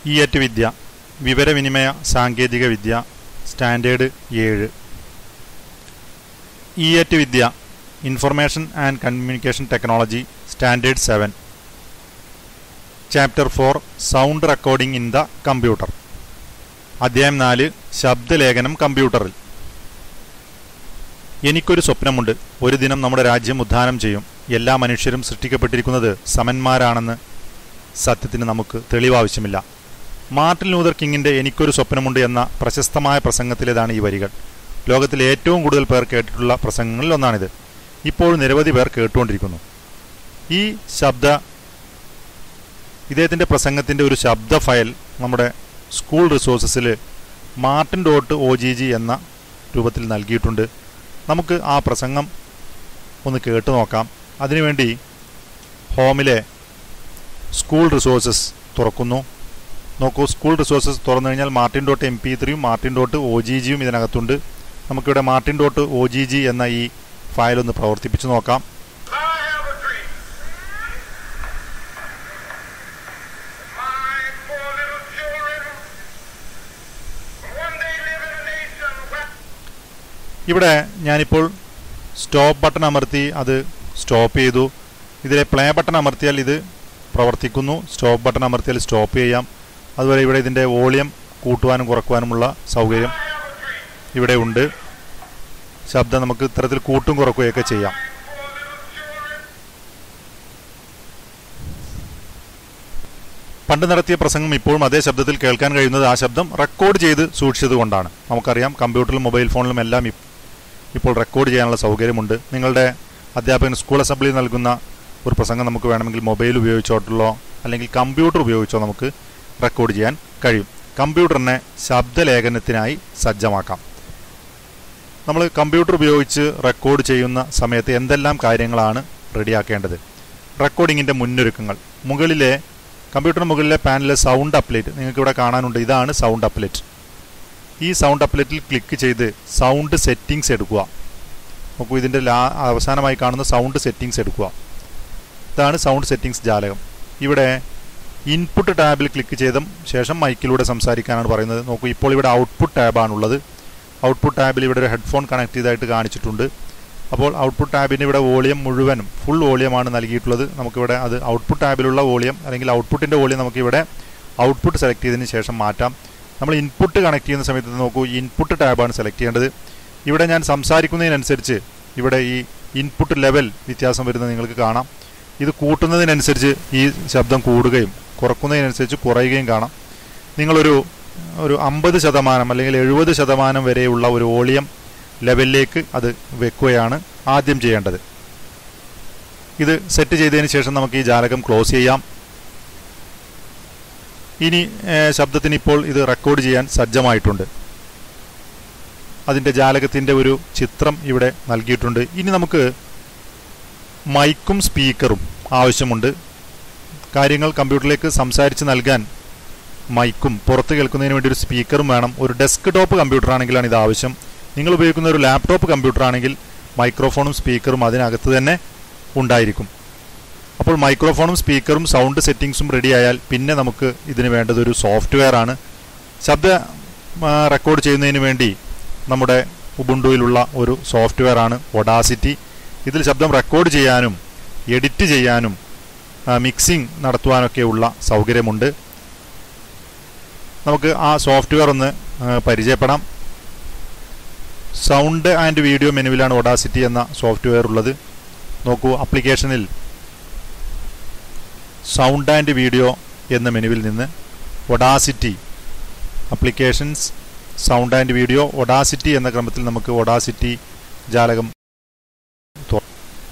ഇയറ്റ് വിദ്യ വിവരവിനിമയ സാങ്കേതിക വിദ്യ സ്റ്റാൻഡേർഡ് ഏഴ് ഇയറ്റ് വിദ്യ information and communication technology standard seven chapter four sound recording in the computer അധ്യായം നാല് ശബ്ദലേഖനം കമ്പ്യൂട്ടറിൽ എനിക്കൊരു സ്വപ്നമുണ്ട് ഒരു ദിനം നമ്മുടെ രാജ്യം ഉദ്ധാനം ചെയ്യും എല്ലാ മനുഷ്യരും സൃഷ്ടിക്കപ്പെട്ടിരിക്കുന്നത് സമന്മാരാണെന്ന് സത്യത്തിന് നമുക്ക് തെളിവാവശ്യമില്ല മാർട്ടിൻ ലൂതർ കിങ്ങിന്റെ എനിക്കൊരു സ്വപ്നമുണ്ട് എന്ന പ്രശസ്തമായ പ്രസംഗത്തിലേതാണ് ഈ വരികൾ ലോകത്തിലെ ഏറ്റവും കൂടുതൽ പേർ കേട്ടിട്ടുള്ള പ്രസംഗങ്ങളിൽ ഒന്നാണിത് ഇപ്പോൾ നിരവധി പേർ കേട്ടുകൊണ്ടിരിക്കുന്നു ഈ ശബ്ദ ഇദ്ദേഹത്തിൻ്റെ പ്രസംഗത്തിൻ്റെ ഒരു ശബ്ദ ഫയൽ നമ്മുടെ സ്കൂൾ റിസോഴ്സസിൽ Martin dot O G G എന്ന രൂപത്തിൽ നൽകിയിട്ടുണ്ട് നമുക്ക് ആ പ്രസംഗം ഒന്ന് കേട്ടു നോക്കാം അതിനുവേണ്ടി ഹോമിലെ സ്കൂൾ റിസോഴ്സസ് തുറക്കുന്നു നോക്കൂ സ്കൂൾ റിസോഴ്സസ് തുറന്നു കഴിഞ്ഞാൽ മാർട്ടിൻ ഡോട്ട് എം പി ത്രീയും മാർട്ടിൻ ഡോട്ട് ഒ ജി ജിയും ഇതിനകത്തുണ്ട് നമുക്കിവിടെ Martin dot O G G എന്ന ഈ ഫയൽ ഒന്ന് പ്രവർത്തിപ്പിച്ച് നോക്കാം I have a dream. My four little children will one day live in a nation where ഇവിടെ ഞാനിപ്പോൾ സ്റ്റോപ്പ് ബട്ടൺ അമർത്തി അത് സ്റ്റോപ്പ് ചെയ്തു ഇതിലെ പ്ലേ ബട്ടൺ അമർത്തിയാൽ ഇത് പ്രവർത്തിക്കുന്നു സ്റ്റോപ്പ് ബട്ടൺ അമർത്തിയാൽ സ്റ്റോപ്പ് ചെയ്യാം അതുപോലെ ഇവിടെ ഇതിൻ്റെ വോളിയം കൂട്ടുവാനും കുറക്കുവാനുമുള്ള സൗകര്യം I have a dream. ഇവിടെ ഉണ്ട് ശബ്ദം നമുക്ക് ഇത്തരത്തിൽ കൂട്ടും കുറക്കുകയൊക്കെ ചെയ്യാം Four little children പണ്ട് നടത്തിയ പ്രസംഗം ഇപ്പോഴും അതേ ശബ്ദത്തിൽ കേൾക്കാൻ കഴിയുന്നത് ആ ശബ്ദം റെക്കോർഡ് ചെയ്ത് സൂക്ഷിച്ചത് കൊണ്ടാണ് നമുക്കറിയാം കമ്പ്യൂട്ടറിലും മൊബൈൽ ഫോണിലും എല്ലാം ഇപ്- ഇപ്പോൾ റെക്കോർഡ് ചെയ്യാനുള്ള സൗകര്യമുണ്ട് നിങ്ങളുടെ അധ്യാപകൻ സ്കൂൾ അസംബ്ലിയിൽ നൽകുന്ന ഒരു പ്രസംഗം നമുക്ക് വേണമെങ്കിൽ മൊബൈൽ ഉപയോഗിച്ചോട്ടുള്ളോ അല്ലെങ്കിൽ കമ്പ്യൂട്ടർ ഉപയോഗിച്ചോ നമുക്ക് റെക്കോർഡ് ചെയ്യാൻ കഴിയും കമ്പ്യൂട്ടറിനെ ശബ്ദലേഖനത്തിനായി സജ്ജമാക്കാം നമ്മൾ കമ്പ്യൂട്ടർ ഉപയോഗിച്ച് റെക്കോർഡ് ചെയ്യുന്ന സമയത്ത് എന്തെല്ലാം കാര്യങ്ങളാണ് റെഡിയാക്കേണ്ടത് റെക്കോർഡിങ്ങിൻ്റെ മുന്നൊരുക്കങ്ങൾ മുകളിലെ കമ്പ്യൂട്ടറിന് മുകളിലെ പാനലിലെ സൗണ്ട് അപ്ലേറ്റ് നിങ്ങൾക്ക് ഇവിടെ കാണാനുണ്ട് ഇതാണ് സൗണ്ട് അപ്ലേറ്റ് ഈ സൗണ്ട് അപ്ലേറ്റിൽ ക്ലിക്ക് ചെയ്ത് സൗണ്ട് സെറ്റിംഗ്സ് എടുക്കുക നോക്കൂ ഇതിൻ്റെ ലാ അവസാനമായി കാണുന്ന സൗണ്ട് സെറ്റിംഗ്സ് എടുക്കുക ഇതാണ് സൗണ്ട് സെറ്റിംഗ്സ് ജാലകം ഇവിടെ ഇൻപുട്ട് ടാബിൽ ക്ലിക്ക് ചെയ്ത ശേഷം മൈക്കിലൂടെ സംസാരിക്കാനാണ് പറയുന്നത് നോക്കൂ ഇപ്പോൾ ഇവിടെ ഔട്ട്പുട്ട് ടാബാണുള്ളത് ഔട്ട്പുട്ട് ടാബിൽ ഇവിടെ ഒരു ഹെഡ്ഫോൺ കണക്ട് ചെയ്തായിട്ട് കാണിച്ചിട്ടുണ്ട് അപ്പോൾ ഔട്ട്പുട്ട് ടാബിന് ഇവിടെ വോളിയം മുഴുവനും ഫുൾ വോളിയമാണ് നൽകിയിട്ടുള്ളത് നമുക്കിവിടെ അത് ഔട്ട്പുട്ട് ടാബിലുള്ള വോളിയം അല്ലെങ്കിൽ ഔട്ട്പുട്ടിൻ്റെ വോളിയം നമുക്കിവിടെ ഔട്ട്പുട്ട് സെലക്ട് ചെയ്തതിന് ശേഷം മാറ്റാം നമ്മൾ ഇൻപുട്ട് കണക്ട് ചെയ്യുന്ന സമയത്ത് നോക്കൂ ഇൻപുട്ട് ടാബാണ് സെലക്ട് ചെയ്യേണ്ടത് ഇവിടെ ഞാൻ സംസാരിക്കുന്നതിനനുസരിച്ച് ഇവിടെ ഈ ഇൻപുട്ട് ലെവൽ വ്യത്യാസം വരുന്നത് നിങ്ങൾക്ക് കാണാം ഇത് കൂട്ടുന്നതിനനുസരിച്ച് ഈ ശബ്ദം കൂടുകയും കുറക്കുന്നതിനനുസരിച്ച് കുറയുകയും കാണാം നിങ്ങളൊരു ഒരു അമ്പത് ശതമാനം അല്ലെങ്കിൽ എഴുപത് ശതമാനം വരെയുള്ള ഒരു വോളിയം ലെവലിലേക്ക് അത് വെക്കുകയാണ് ആദ്യം ചെയ്യേണ്ടത് ഇത് സെറ്റ് ചെയ്തതിന് ശേഷം നമുക്ക് ഈ ജാലകം ക്ലോസ് ചെയ്യാം ഇനി ഏഹ്, ശബ്ദത്തിന് ഇപ്പോൾ ഇത് റെക്കോർഡ് ചെയ്യാൻ സജ്ജമായിട്ടുണ്ട് അതിൻ്റെ ജാലകത്തിൻ്റെ ഒരു ചിത്രം ഇവിടെ നൽകിയിട്ടുണ്ട് ഇനി നമുക്ക് മൈക്കും സ്പീക്കറും ആവശ്യമുണ്ട് കാര്യങ്ങൾ കമ്പ്യൂട്ടറിലേക്ക് സംസാരിച്ച് നൽകാൻ മൈക്കും പുറത്ത് കേൾക്കുന്നതിന് വേണ്ടി ഒരു സ്പീക്കറും വേണം ഒരു ഡെസ്ക് ടോപ്പ് കമ്പ്യൂട്ടർ ആണെങ്കിലാണ് ഇത് ആവശ്യം നിങ്ങൾ ഉപയോഗിക്കുന്ന ഒരു ലാപ്ടോപ്പ് കമ്പ്യൂട്ടർ ആണെങ്കിൽ മൈക്രോഫോണും സ്പീക്കറും അതിനകത്ത് തന്നെ ഉണ്ടായിരിക്കും അപ്പോൾ മൈക്രോഫോണും സ്പീക്കറും സൗണ്ട് സെറ്റിങ്സും റെഡി ആയാൽ പിന്നെ നമുക്ക് ഇതിന് വേണ്ടത് ഒരു സോഫ്റ്റ്വെയർ ആണ് ശബ്ദ ആ, റെക്കോർഡ് ചെയ്യുന്നതിന് വേണ്ടി നമ്മുടെ ഉബുണ്ടുവിലുള്ള ഒരു സോഫ്റ്റ്വെയർ ആണ് ഒഡാസിറ്റി ഇതിൽ ശബ്ദം റെക്കോർഡ് ചെയ്യാനും എഡിറ്റ് ചെയ്യാനും മിക്സിംഗ് നടത്തുവാനൊക്കെയുള്ള സൗകര്യമുണ്ട് നമുക്ക് ആ സോഫ്റ്റ്വെയർ ഒന്ന് ആ, പരിചയപ്പെടാം സൗണ്ട് ആൻഡ് വീഡിയോ മെനുവിലാണ് ഒഡാസിറ്റി എന്ന സോഫ്റ്റ്വെയർ ഉള്ളത് നോക്കൂ ആപ്ലിക്കേഷനിൽ സൗണ്ട് ആൻഡ് വീഡിയോ എന്ന മെനുവിൽ നിന്ന് Audacity applications sound and video Audacity എന്ന ക്രമത്തിൽ നമുക്ക് ഒഡാസിറ്റി ജാലകം തുറ-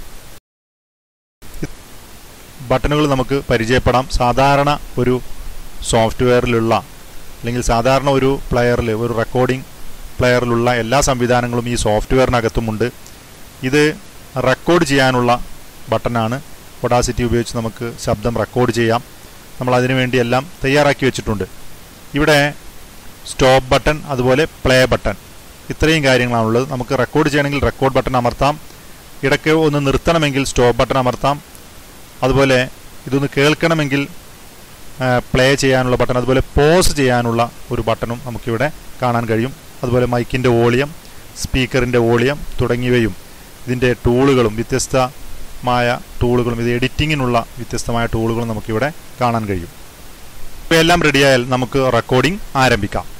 ബട്ടണുകൾ നമുക്ക് പരിചയപ്പെടാം സാധാരണ ഒരു സോഫ്റ്റ്വെയറിലുള്ള അല്ലെങ്കിൽ സാധാരണ ഒരു പ്ലെയറിൽ ഒരു റെക്കോർഡിംഗ് പ്ലെയറിലുള്ള എല്ലാ സംവിധാനങ്ങളും ഈ സോഫ്റ്റ്വെയറിനകത്തുമുണ്ട് ഇത് റെക്കോർഡ് ചെയ്യാനുള്ള ബട്ടണാണ് ഒഡാസിറ്റി ഉപയോഗിച്ച് നമുക്ക് ശബ്ദം റെക്കോർഡ് ചെയ്യാം നമ്മൾ അതിനു വേണ്ടി എല്ലാം തയ്യാറാക്കി വെച്ചിട്ടുണ്ട് ഇവിടെ സ്റ്റോപ്പ് ബട്ടൺ അതുപോലെ പ്ലേ ബട്ടൺ ഇത്രയും കാര്യങ്ങളാണുള്ളത് നമുക്ക് റെക്കോർഡ് ചെയ്യണമെങ്കിൽ റെക്കോർഡ് ബട്ടൺ അമർത്താം ഇടയ്ക്ക് ഒന്ന് നിർത്തണമെങ്കിൽ സ്റ്റോപ്പ് ബട്ടൺ അമർത്താം അതുപോലെ ഇതൊന്ന് കേൾക്കണമെങ്കിൽ പ്ലേ ചെയ്യാനുള്ള ബട്ടൺ അതുപോലെ പോസ് ചെയ്യാനുള്ള ഒരു ബട്ടണും നമുക്കിവിടെ കാണാൻ കഴിയും അതുപോലെ മൈക്കിൻ്റെ വോളിയം സ്പീക്കറിൻ്റെ വോളിയം തുടങ്ങിയവയും ഇതിൻ്റെ ടൂളുകളും വ്യത്യസ്തമായ ടൂളുകളും ഇത് എഡിറ്റിങ്ങിനുള്ള വ്യത്യസ്തമായ ടൂളുകളും നമുക്കിവിടെ കാണാൻ കഴിയും ഇവയെല്ലാം റെഡിയായാൽ നമുക്ക് റെക്കോർഡിംഗ് ആരംഭിക്കാം